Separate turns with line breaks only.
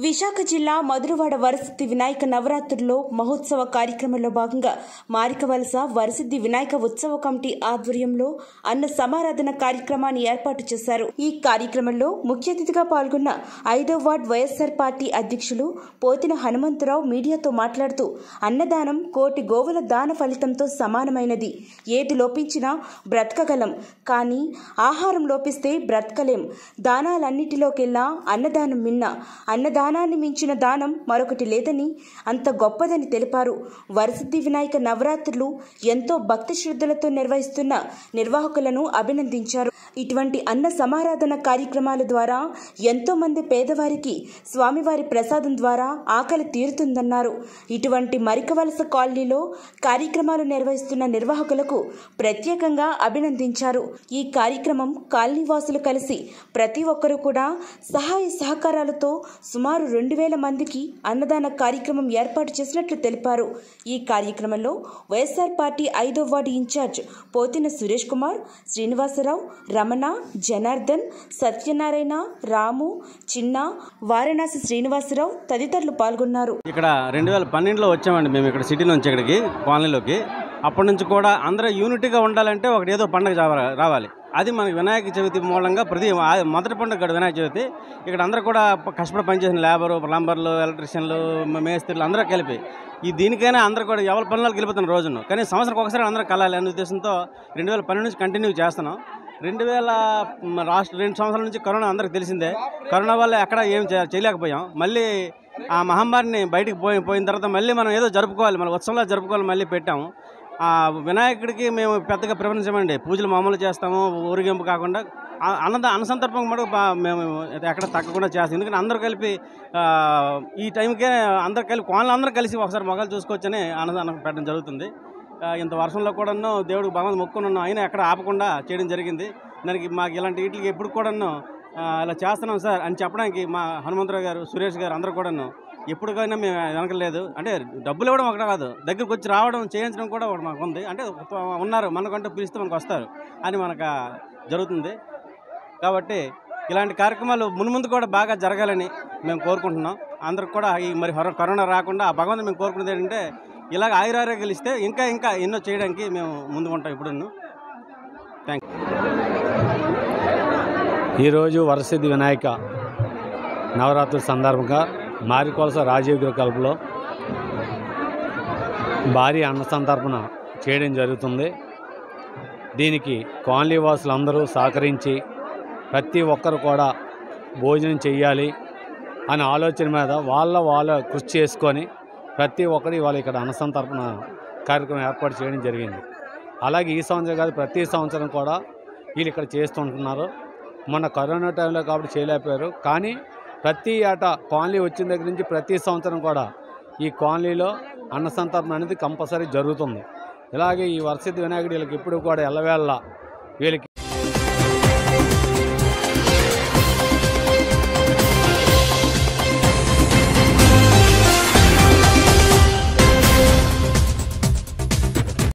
విశాఖ జిల్లా మధురవాడ వరసిద్ధి వినాయక నవరాత్రుల్లో మహోత్సవ కార్యక్రమంలో భాగంగా మారికవలస వరసిద్ధి వినాయక ఉత్సవ కమిటీ ఆధ్వర్యంలో అన్న సమారాధన కార్యక్రమాన్ని ఏర్పాటు చేశారు ఈ కార్యక్రమంలో ముఖ్య అతిథిగా పాల్గొన్న ఐదో వార్డ్ వైఎస్సార్ పార్టీ అధ్యక్షులు పోతిన హనుమంతరావు మీడియాతో మాట్లాడుతూ అన్నదానం కోటి గోవుల దాన ఫలితంతో సమానమైనది ఏది లోపించినా బ్రతకగలం కానీ ఆహారం లోపిస్తే బ్రతకలేం దానాలన్నిటిలోకెల్లా అన్నదానం మిన్న అన్నదానాన్ని మించిన దానం మరొకటి లేదని అంత గొప్పదని తెలిపారు వరసిద్ధి వినాయక నవరాత్రులు ఎంతో భక్తి శ్రద్ధలతో నిర్వహిస్తున్న నిర్వాహకులను అభినందించారు ఇటువంటి అన్న సమారాధన కార్యక్రమాల ద్వారా ఎంతో మంది పేదవారికి స్వామివారి ప్రసాదం ద్వారా ఆకలి తీరుతుందన్నారు ఇటువంటి మరికవలస కాలనీలో కార్యక్రమాలు నిర్వహిస్తున్న నిర్వాహకులకు ప్రత్యేకంగా అభినందించారు ఈ కార్యక్రమం కాలనీ వాసులు కలిసి ప్రతి ఒక్కరూ కూడా సహాయ సహకారాలతో సుమారు రెండు వేల మందికి అన్నదాన కార్యక్రమం ఏర్పాటు చేసినట్లు తెలిపారు ఈ కార్యక్రమంలో వైఎస్ఆర్ పార్టీ ఐదో వార్డు ఇన్ఛార్జ్ పోతిన సురేష్ కుమార్ శ్రీనివాసరావు రమణ జనార్దన్ సత్యనారాయణ రాము చిన్న వారణాసి శ్రీనివాసరావు తదితరులు పాల్గొన్నారు
ఇక్కడ రెండు వేల పన్నెండులో వచ్చామండి మేము ఇక్కడ సిటీ నుంచి ఇక్కడికి కాలనీలోకి అప్పటి నుంచి కూడా అందరూ యూనిటీగా ఉండాలంటే ఒకటి ఏదో పండుగ రావ- రావాలి అది మనకి వినాయక చవితి మూలంగా ప్రతి ఆ- మొదటి పండుగ కూడా వినాయక చవితి ఇక్కడ అందరూ కూడా ప- కష్టపడి పనిచేసిన లేబరు ప్లంబర్లు ఎలక్ట్రీషియన్లు మ- మేస్త్రీలు అందరూ కలిపి ఈ దీనికైనా అందరూ కూడా ఎవరి పనులకు వెళ్ళిపోతున్న రోజును కానీ సంవత్సరం ఒకసారి అందరూ కలాలి అనే ఉద్దేశంతో రెండు వేల పన్నెండు నుంచి కంటిన్యూ చేస్తున్నాం రెండు వేల మ, రాష్ట్ర రెండు సంవత్సరాల నుంచి కరోనా అందరికి తెలిసిందే కరోనా వల్ల ఎక్కడ ఏం చేయ- చేయలేకపోయాం మళ్ళీ ఆ మహమ్మారిని బయటికి పోయి పోయిన తర్వాత మళ్ళీ మనం ఏదో జరుపుకోవాలి మన ఉత్సవంలో జరుపుకోవాలి మళ్ళీ పెట్టాము ఆ వినాయకుడికి మేము పెద్దగా ప్రిఫరెన్స్ ఇవ్వండి పూజలు మామూలు చేస్తాము ఊరిగింపు కాకుండా ఆ అన్నద అన్న సందర్భం మటుకు బా- మేము ఎక్కడ తగ్గకుండా చేస్తాం ఎందుకంటే అందరూ కలిపి ఆ, ఈ టైంకే అందరు కలిపి కోనలు అందరూ కలిసి ఒకసారి మొగలు చూసుకోవచ్చని అన్నదానం పెట్టడం జరుగుతుంది ఆ, ఇంత వర్షంలో కూడాను దేవుడికి భగవంతు మొక్కున్నాను అయినా ఎక్కడ ఆపకుండా చేయడం జరిగింది దానికి మాకు ఇలాంటి వీటికి ఎప్పుడు కూడాను ఆ, ఇలా చేస్తున్నాం సార్ అని చెప్పడానికి మా హనుమంతరావు గారు సురేష్ గారు అందరూ కూడాను ఎప్పటికైనా మేము వెనకలేదు అంటే డబ్బులు ఇవ్వడం ఒకటే కాదు దగ్గరికి వచ్చి రావడం చేయించడం కూడా ఒకటి మాకు ఉంది అంటే ఉన్నారు మనకంటూ పిలిస్తే మనకు వస్తారు అని మనకు జరుగుతుంది కాబట్టి ఇలాంటి కార్యక్రమాలు మున్ముందు కూడా బాగా జరగాలని మేము కోరుకుంటున్నాం అందరికి కూడా ఈ మరి హర- కరోనా రాకుండా ఆ భగవంతుని మేము కోరుకునేది ఏంటంటే ఇలాగ ఆయురారోగ్యాలు ఇస్తే ఇంకా ఇంకా ఎన్నో చేయడానికి మేము ముందు ఉంటాం ఇప్పుడు థ్యాంక్
ఈరోజు వరసిద్ధి వినాయక నవరాత్రుల సందర్భంగా మారికొలస రాజీవ్ గృహ కల్పలో భారీ అన్న సంతర్పణ చేయడం జరుగుతుంది దీనికి కాలనీ వాసులందరూ సహకరించి ప్రతి ఒక్కరు కూడా భోజనం చెయ్యాలి అనే ఆలోచన మీద వాళ్ళ వాళ్ళ కృషి చేసుకొని ప్రతి ఒక్కరి వాళ్ళ ఇక్కడ అన్న సంతర్పణ కార్యక్రమం ఏర్పాటు చేయడం జరిగింది అలాగే ఈ సంవత్సరం కాదు ప్రతి సంవత్సరం కూడా వీళ్ళు ఇక్కడ చేస్తుంటున్నారు మొన్న కరోనా టైంలో కాబట్టి చేయలేకపోయారు కానీ ప్రతి ఏటా కాలనీ వచ్చిన దగ్గర నుంచి ప్రతి సంవత్సరం కూడా ఈ కాలనీలో అన్న సంతర్పణ అనేది కంపల్సరీ జరుగుతుంది ఇలాగే ఈ వరసిద్ధి వినాయకుడు వీళ్ళకి ఎప్పుడు కూడా ఎల్లవేళ్ళ వీళ్ళకి